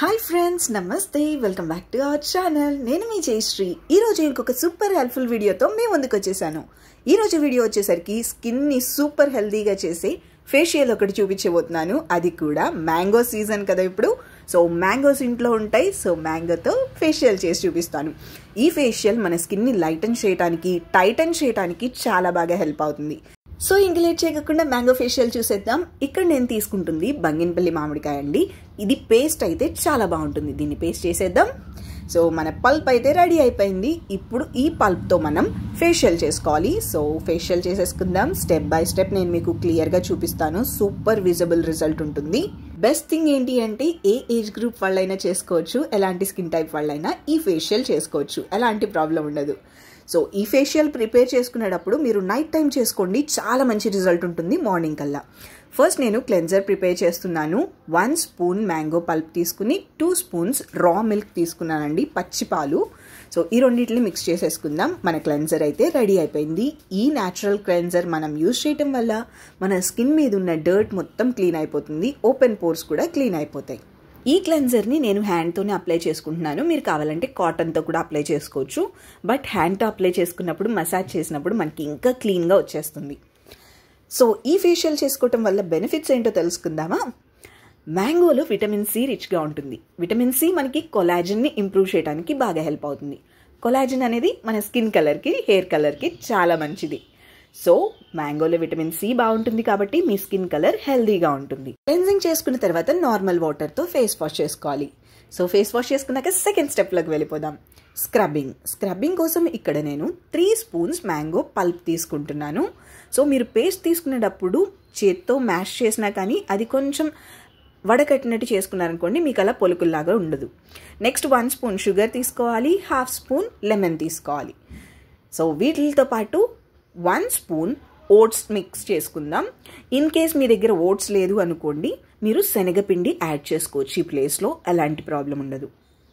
hi friends నమస్తే welcome back to our channel నేను మీ జయశ్రీ ఈరోజు ఇంకొక సూపర్ హెల్ప్ఫుల్ వీడియోతో మీ ముందుకు వచ్చేసాను ఈరోజు వీడియో వచ్చేసరికి స్కిన్ని సూపర్ హెల్తీగా చేసే ఫేషియల్ ఒకటి చూపించబోతున్నాను అది కూడా మ్యాంగో సీజన్ కదా ఇప్పుడు సో మ్యాంగోస్ ఇంట్లో ఉంటాయి సో మ్యాంగోతో ఫేషియల్ చేసి చూపిస్తాను ఈ ఫేషియల్ మన స్కిన్ని లైటన్ చేయడానికి టైటన్ చేయడానికి చాలా బాగా హెల్ప్ అవుతుంది సో ఇంక లేట్ చేయకుండా మ్యాంగో ఫేషియల్ చూసేద్దాం ఇక్కడ నేను తీసుకుంటుంది బంగినపల్లి మామిడికాయ అండి ఇది పేస్ట్ అయితే చాలా బాగుంటుంది దీన్ని పేస్ట్ చేసేద్దాం సో మన పల్ప్ అయితే రెడీ అయిపోయింది ఇప్పుడు ఈ పల్ప్తో మనం ఫేషియల్ చేసుకోవాలి సో ఫేషియల్ చేసేసుకుందాం స్టెప్ బై స్టెప్ నేను మీకు క్లియర్గా చూపిస్తాను సూపర్ విజిబుల్ రిజల్ట్ ఉంటుంది బెస్ట్ థింగ్ ఏంటి అంటే ఏ ఏజ్ గ్రూప్ వాళ్ళైనా చేసుకోవచ్చు ఎలాంటి స్కిన్ టైప్ వాళ్ళైనా ఈ ఫేషియల్ చేసుకోవచ్చు ఎలాంటి ప్రాబ్లం ఉండదు సో ఈ ఫేషియల్ ప్రిపేర్ చేసుకునేటప్పుడు మీరు నైట్ టైం చేసుకోండి చాలా మంచి రిజల్ట్ ఉంటుంది మార్నింగ్ కల్లా ఫస్ట్ నేను క్లెన్జర్ ప్రిపేర్ చేస్తున్నాను వన్ స్పూన్ మ్యాంగో పల్ప్ తీసుకుని టూ స్పూన్స్ రా మిల్క్ తీసుకున్నానండి పచ్చి పాలు సో ఈ రెండింటిని మిక్స్ చేసేసుకుందాం మన క్లెన్జర్ అయితే రెడీ అయిపోయింది ఈ న్యాచురల్ క్లెన్జర్ మనం యూజ్ చేయటం వల్ల మన స్కిన్ మీద ఉన్న డర్ట్ మొత్తం క్లీన్ అయిపోతుంది ఓపెన్ పోర్స్ కూడా క్లీన్ అయిపోతాయి ఈ క్లెన్జర్ని నేను హ్యాండ్తోనే అప్లై చేసుకుంటున్నాను మీరు కావాలంటే కాటన్తో కూడా అప్లై చేసుకోవచ్చు బట్ హ్యాండ్తో అప్లై చేసుకున్నప్పుడు మసాజ్ చేసినప్పుడు మనకి ఇంకా క్లీన్గా వచ్చేస్తుంది సో ఈ ఫేషియల్ చేసుకోవటం వల్ల బెనిఫిట్స్ ఏంటో తెలుసుకుందామా మ్యాంగోలో విటమిన్ సి రిచ్గా ఉంటుంది విటమిన్ సి మనకి కొలాజిన్ని ఇంప్రూవ్ చేయడానికి బాగా హెల్ప్ అవుతుంది కొలాజిన్ అనేది మన స్కిన్ కలర్కి హెయిర్ కలర్కి చాలా మంచిది సో మ్యాంగోలో విటమిన్ సి బాగుంటుంది కాబట్టి మీ స్కిన్ కలర్ హెల్దీగా ఉంటుంది క్లెన్జింగ్ చేసుకున్న తర్వాత నార్మల్ వాటర్తో ఫేస్ వాష్ చేసుకోవాలి సో ఫేస్ వాష్ చేసుకున్నాక సెకండ్ స్టెప్లోకి వెళ్ళిపోదాం స్క్రబ్బింగ్ స్క్రబ్బింగ్ కోసం ఇక్కడ నేను త్రీ స్పూన్స్ మ్యాంగో పల్ప్ తీసుకుంటున్నాను సో మీరు పేస్ట్ తీసుకునేటప్పుడు చేత్తో మ్యాష్ చేసినా కానీ అది కొంచెం వడకట్టినట్టు చేసుకున్నారనుకోండి మీకు అలా పొలుకుల్లాగా ఉండదు నెక్స్ట్ వన్ స్పూన్ షుగర్ తీసుకోవాలి హాఫ్ స్పూన్ లెమన్ తీసుకోవాలి సో వీటితో పాటు వన్ స్పూన్ ఓట్స్ మిక్స్ చేసుకుందాం ఇన్ కేస్ మీ దగ్గర ఓట్స్ లేదు అనుకోండి మీరు శనగపిండి యాడ్ చేసుకోవచ్చు ఈ ప్లేస్లో ఎలాంటి ప్రాబ్లం ఉండదు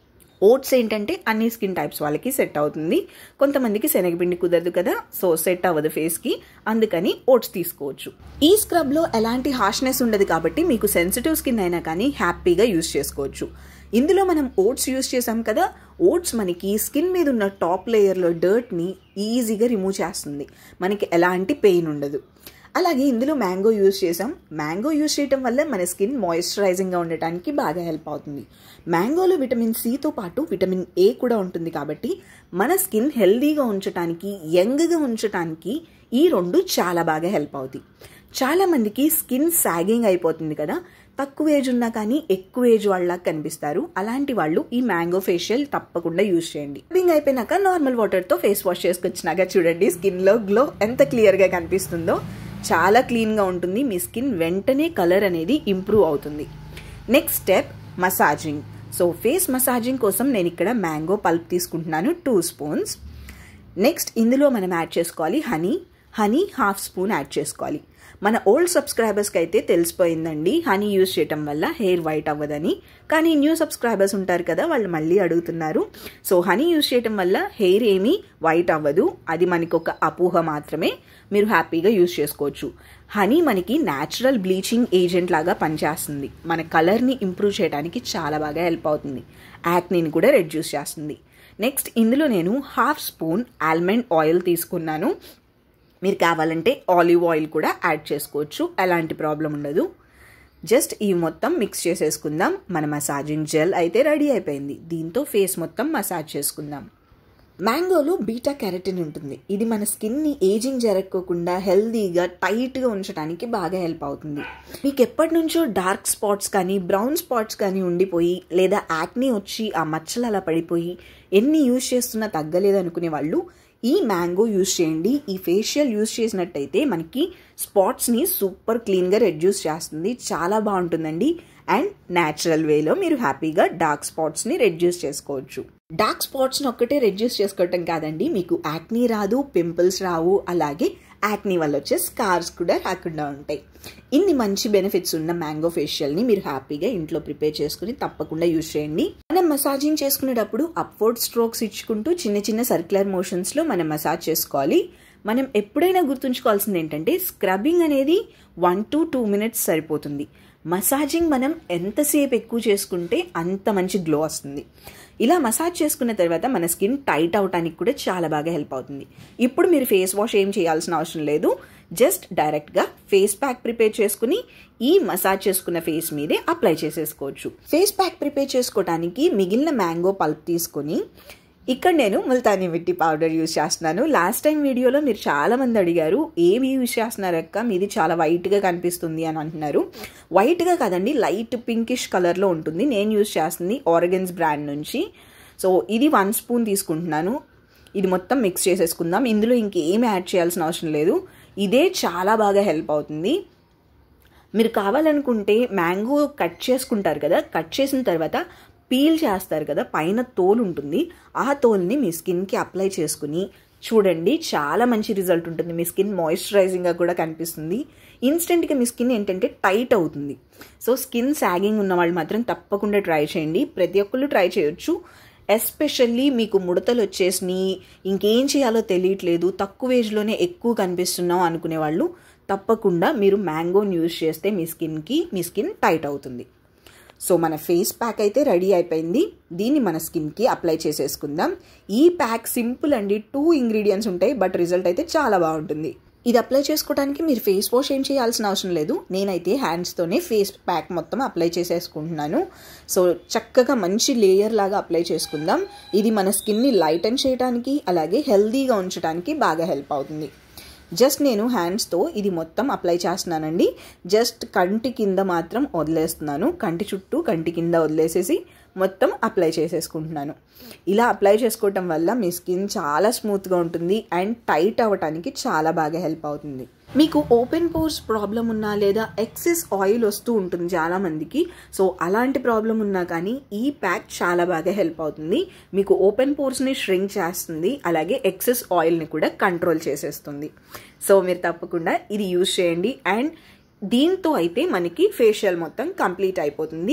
ఓట్స్ ఏంటంటే అన్ని స్కిన్ టైప్స్ వాళ్ళకి సెట్ అవుతుంది కొంతమందికి శనగపిండి కుదరదు కదా సో సెట్ అవ్వదు ఫేస్కి అందుకని ఓట్స్ తీసుకోవచ్చు ఈ స్క్రబ్లో ఎలాంటి హార్ష్నెస్ ఉండదు కాబట్టి మీకు సెన్సిటివ్ స్కిన్ అయినా కానీ హ్యాపీగా యూస్ చేసుకోవచ్చు ఇందులో మనం ఓట్స్ యూస్ చేసాం కదా ఓట్స్ మనకి స్కిన్ మీద ఉన్న టాప్ లేయర్లో డర్ట్ని ఈజీగా రిమూవ్ చేస్తుంది మనకి ఎలాంటి పెయిన్ ఉండదు అలాగే ఇందులో మ్యాంగో యూస్ చేసాం మ్యాంగో యూస్ చేయడం వల్ల మన స్కిన్ మాయిశ్చరైజింగ్గా ఉండటానికి బాగా హెల్ప్ అవుతుంది మ్యాంగోలో విటమిన్ సితో పాటు విటమిన్ ఏ కూడా ఉంటుంది కాబట్టి మన స్కిన్ హెల్దీగా ఉంచడానికి యంగ్గా ఉంచడానికి ఈ రెండు చాలా బాగా హెల్ప్ అవుతాయి చాలామందికి స్కిన్ సాగింగ్ అయిపోతుంది కదా తక్కువ ఏజ్ ఉన్నా కానీ ఎక్కువ ఏజ్ వాళ్ళ కనిపిస్తారు అలాంటి వాళ్ళు ఈ మ్యాంగో ఫేషియల్ తప్పకుండా యూజ్ చేయండి బింగ్ అయిపోయినాక నార్మల్ వాటర్తో ఫేస్ వాష్ చేసుకొచ్చినాక చూడండి స్కిన్లో గ్లో ఎంత క్లియర్గా కనిపిస్తుందో చాలా క్లీన్గా ఉంటుంది మీ స్కిన్ వెంటనే కలర్ అనేది ఇంప్రూవ్ అవుతుంది next step massaging so face massaging కోసం నేను ఇక్కడ మ్యాంగో పల్ప్ తీసుకుంటున్నాను టూ స్పూన్స్ నెక్స్ట్ ఇందులో మనం యాడ్ చేసుకోవాలి honey honey half spoon add చేసుకోవాలి మన ఓల్డ్ సబ్స్క్రైబర్స్కి అయితే తెలిసిపోయిందండి హనీ యూజ్ చేయటం వల్ల హెయిర్ వైట్ అవ్వదని కానీ న్యూ సబ్స్క్రైబర్స్ ఉంటారు కదా వాళ్ళు మళ్ళీ అడుగుతున్నారు సో హనీ యూజ్ చేయటం వల్ల హెయిర్ ఏమీ వైట్ అవ్వదు అది మనకి ఒక అపోహ మాత్రమే మీరు హ్యాపీగా యూజ్ చేసుకోవచ్చు హనీ మనకి న్యాచురల్ బ్లీచింగ్ ఏజెంట్ లాగా పనిచేస్తుంది మన కలర్ని ఇంప్రూవ్ చేయడానికి చాలా బాగా హెల్ప్ అవుతుంది యాక్నీని కూడా రెడ్యూస్ చేస్తుంది నెక్స్ట్ ఇందులో నేను హాఫ్ స్పూన్ ఆల్మండ్ ఆయిల్ తీసుకున్నాను మీరు కావాలంటే ఆలివ్ ఆయిల్ కూడా యాడ్ చేసుకోవచ్చు ఎలాంటి ప్రాబ్లం ఉండదు జస్ట్ ఈ మొత్తం మిక్స్ చేసేసుకుందాం మన మసాజింగ్ జెల్ అయితే రెడీ అయిపోయింది దీంతో ఫేస్ మొత్తం మసాజ్ చేసుకుందాం మ్యాంగోలో బీటా కెరటిన్ ఉంటుంది ఇది మన స్కిన్ని ఏజింగ్ జరగకోకుండా హెల్దీగా టైట్గా ఉంచడానికి బాగా హెల్ప్ అవుతుంది మీకు ఎప్పటి నుంచో డార్క్ స్పాట్స్ కానీ బ్రౌన్ స్పాట్స్ కానీ ఉండిపోయి లేదా యాక్నీ వచ్చి ఆ మచ్చలు అలా పడిపోయి ఎన్ని యూజ్ చేస్తున్నా తగ్గలేదు అనుకునే వాళ్ళు ఈ మ్యాంగో యూస్ చేయండి ఈ ఫేషియల్ యూస్ చేసినట్టయితే మనకి స్పాట్స్ని సూపర్ క్లీన్గా రెడ్యూస్ చేస్తుంది చాలా బాగుంటుందండి అండ్ న్యాచురల్ వేలో మీరు హ్యాపీగా డార్క్ స్పాట్స్ని రెడ్యూస్ చేసుకోవచ్చు డార్క్ స్పాట్స్ని ఒక్కటే రెడ్యూస్ చేసుకోవటం కాదండి మీకు యాక్నీ రాదు పింపుల్స్ రావు అలాగే యాక్నీ వల్ల వచ్చే స్కార్స్ కూడా రాకుండా ఉంటాయి ఇన్ని మంచి బెనిఫిట్స్ ఉన్న మ్యాంగో ఫేషియల్ని మీరు హ్యాపీగా ఇంట్లో ప్రిపేర్ చేసుకుని తప్పకుండా యూజ్ చేయండి మనం మసాజింగ్ చేసుకునేటప్పుడు అప్వర్డ్ స్ట్రోక్స్ ఇచ్చుకుంటూ చిన్న చిన్న సర్క్యులర్ మోషన్స్లో మనం మసాజ్ చేసుకోవాలి మనం ఎప్పుడైనా గుర్తుంచుకోవాల్సింది ఏంటంటే స్క్రబ్బింగ్ అనేది వన్ టు టూ మినిట్స్ సరిపోతుంది మసాజింగ్ మనం ఎంతసేపు ఎక్కువ చేసుకుంటే అంత మంచి గ్లో వస్తుంది ఇలా మసాజ్ చేసుకున్న తర్వాత మన స్కిన్ టైట్ అవడానికి కూడా చాలా బాగా హెల్ప్ అవుతుంది ఇప్పుడు మీరు ఫేస్ వాష్ ఏం చేయాల్సిన అవసరం లేదు జస్ట్ డైరెక్ట్గా ఫేస్ ప్యాక్ ప్రిపేర్ చేసుకుని ఈ మసాజ్ చేసుకున్న ఫేస్ మీదే అప్లై చేసేసుకోవచ్చు ఫేస్ ప్యాక్ ప్రిపేర్ చేసుకోవడానికి మిగిలిన మ్యాంగో పల్ప్ తీసుకొని ఇక్కడ నేను ముల్తానీ మిట్టి పౌడర్ యూజ్ చేస్తున్నాను లాస్ట్ టైం వీడియోలో మీరు చాలా మంది అడిగారు ఏమి యూజ్ చేస్తున్నారు అక్క మీది చాలా వైట్గా కనిపిస్తుంది అని అంటున్నారు వైట్గా కాదండి లైట్ పింకిష్ కలర్లో ఉంటుంది నేను యూజ్ చేస్తుంది ఆర్గన్స్ బ్రాండ్ నుంచి సో ఇది వన్ స్పూన్ తీసుకుంటున్నాను ఇది మొత్తం మిక్స్ చేసేసుకుందాం ఇందులో ఇంకేం యాడ్ చేయాల్సిన అవసరం లేదు ఇదే చాలా బాగా హెల్ప్ అవుతుంది మీరు కావాలనుకుంటే మ్యాంగో కట్ చేసుకుంటారు కదా కట్ చేసిన తర్వాత పీల్ చేస్తారు కదా పైన తోలు ఉంటుంది ఆ తోల్ని మీ స్కిన్కి అప్లై చేసుకుని చూడండి చాలా మంచి రిజల్ట్ ఉంటుంది మీ స్కిన్ మాయిశ్చరైజింగ్గా కూడా కనిపిస్తుంది ఇన్స్టెంట్గా మీ స్కిన్ ఏంటంటే టైట్ అవుతుంది సో స్కిన్ సాగింగ్ ఉన్న వాళ్ళు మాత్రం తప్పకుండా ట్రై చేయండి ప్రతి ఒక్కళ్ళు ట్రై చేయొచ్చు ఎస్పెషల్లీ మీకు ముడతలు వచ్చేసినాయి ఇంకేం చేయాలో తెలియట్లేదు తక్కువ ఏజ్లోనే ఎక్కువ కనిపిస్తున్నాం అనుకునే వాళ్ళు తప్పకుండా మీరు మ్యాంగోని యూజ్ చేస్తే మీ స్కిన్కి మీ స్కిన్ టైట్ అవుతుంది సో మన ఫేస్ ప్యాక్ అయితే రెడీ అయిపోయింది దీన్ని మన స్కిన్కి అప్లై చేసేసుకుందాం ఈ ప్యాక్ సింపుల్ అండి టూ ఇంగ్రీడియంట్స్ ఉంటాయి బట్ రిజల్ట్ అయితే చాలా బాగుంటుంది ఇది అప్లై చేసుకోవడానికి మీరు ఫేస్ వాష్ ఏం చేయాల్సిన అవసరం లేదు నేనైతే హ్యాండ్స్తోనే ఫేస్ ప్యాక్ మొత్తం అప్లై చేసేసుకుంటున్నాను సో చక్కగా మంచి లేయర్ లాగా అప్లై చేసుకుందాం ఇది మన స్కిన్ని లైటన్ చేయడానికి అలాగే హెల్దీగా ఉంచడానికి బాగా హెల్ప్ అవుతుంది జస్ట్ నేను హ్యాండ్స్తో ఇది మొత్తం అప్లై చేస్తున్నానండి జస్ట్ కంటి కింద మాత్రం వదిలేస్తున్నాను కంటి చుట్టూ కంటి కింద వదిలేసేసి మొత్తం అప్లై చేసేసుకుంటున్నాను ఇలా అప్లై చేసుకోవటం వల్ల మీ స్కిన్ చాలా స్మూత్గా ఉంటుంది అండ్ టైట్ అవ్వటానికి చాలా బాగా హెల్ప్ అవుతుంది మీకు ఓపెన్ పోర్స్ ప్రాబ్లం ఉన్నా లేదా ఎక్సెస్ ఆయిల్ వస్తూ ఉంటుంది చాలా మందికి సో అలాంటి ప్రాబ్లం ఉన్నా కానీ ఈ ప్యాక్ చాలా బాగా హెల్ప్ అవుతుంది మీకు ఓపెన్ పోర్స్ని ష్రింక్ చేస్తుంది అలాగే ఎక్సెస్ ఆయిల్ని కూడా కంట్రోల్ చేసేస్తుంది సో మీరు తప్పకుండా ఇది యూజ్ చేయండి అండ్ దీంతో అయితే మనకి ఫేషియల్ మొత్తం కంప్లీట్ అయిపోతుంది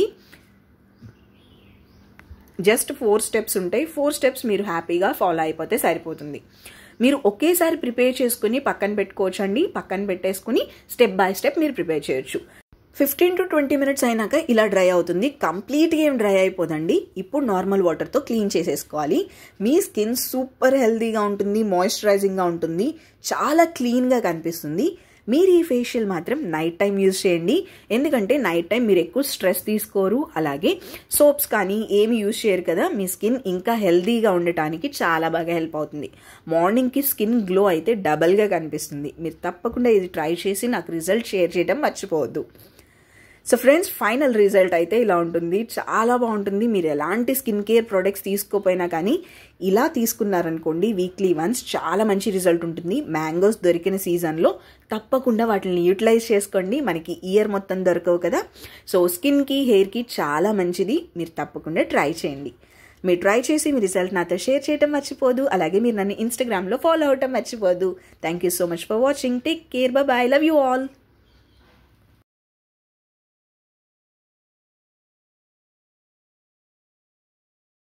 జస్ట్ ఫోర్ స్టెప్స్ ఉంటాయి ఫోర్ స్టెప్స్ మీరు హ్యాపీగా ఫాలో అయిపోతే సరిపోతుంది మీరు ఒకేసారి ప్రిపేర్ చేసుకుని పక్కన పెట్టుకోవచ్చు అండి పక్కన పెట్టేసుకుని స్టెప్ బై స్టెప్ మీరు ప్రిపేర్ చేయొచ్చు ఫిఫ్టీన్ టు ట్వంటీ మినిట్స్ అయినాక ఇలా డ్రై అవుతుంది కంప్లీట్గా ఏం డ్రై అయిపోదండి ఇప్పుడు నార్మల్ వాటర్తో క్లీన్ చేసేసుకోవాలి మీ స్కిన్ సూపర్ హెల్తీగా ఉంటుంది మాయిశ్చరైజింగ్గా ఉంటుంది చాలా క్లీన్గా కనిపిస్తుంది మీరు ఈ ఫేషియల్ మాత్రం నైట్ టైం యూజ్ చేయండి ఎందుకంటే నైట్ టైం మీరు ఎక్కువ స్ట్రెస్ తీసుకోరు అలాగే సోప్స్ కానీ ఏమి యూజ్ చేయరు కదా మీ స్కిన్ ఇంకా హెల్దీగా ఉండటానికి చాలా బాగా హెల్ప్ అవుతుంది మార్నింగ్కి స్కిన్ గ్లో అయితే డబల్గా కనిపిస్తుంది మీరు తప్పకుండా ఇది ట్రై చేసి నాకు రిజల్ట్ షేర్ చేయడం మర్చిపోవద్దు సో ఫ్రెండ్స్ ఫైనల్ రిజల్ట్ అయితే ఇలా ఉంటుంది చాలా బాగుంటుంది మీరు ఎలాంటి స్కిన్ కేర్ ప్రొడక్ట్స్ తీసుకోపోయినా కానీ ఇలా తీసుకున్నారనుకోండి వీక్లీ వన్స్ చాలా మంచి రిజల్ట్ ఉంటుంది మ్యాంగోస్ దొరికిన సీజన్లో తప్పకుండా వాటిని యూటిలైజ్ చేసుకోండి మనకి ఇయర్ మొత్తం దొరకవు కదా సో స్కిన్కి హెయిర్కి చాలా మంచిది మీరు తప్పకుండా ట్రై చేయండి మీరు ట్రై చేసి మీ రిజల్ట్ నాతో షేర్ చేయడం మర్చిపోదు అలాగే మీరు నన్ను ఇన్స్టాగ్రామ్లో ఫాలో అవటం మర్చిపోదు thank you so much for watching take care bye love you all